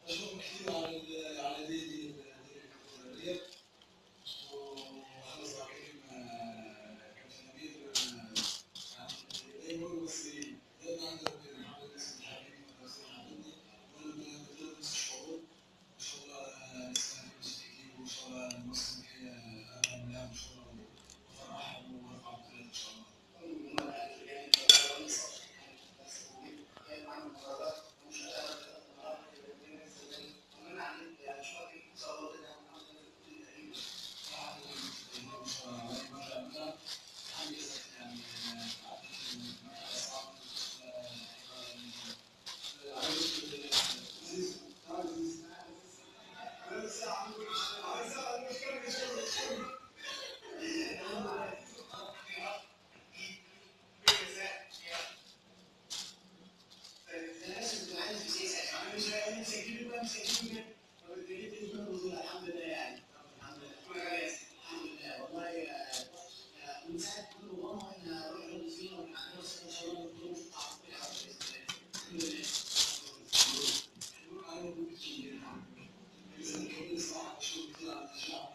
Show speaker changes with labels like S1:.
S1: أشكركم كثير على ال- على دي دي الديمقراطية وخلاص بقى كريم كابتن أمير دايما المصريين دايما عند ربنا محمد اسم الحبيب والرسول حبيبنا وانا بدون نفس الشعور ان شاء الله نسمع في مستكين وان شاء الله مصر هي امام الله ان شاء الله وفرحهم ورفع بطولات ان شاء الله Thank you.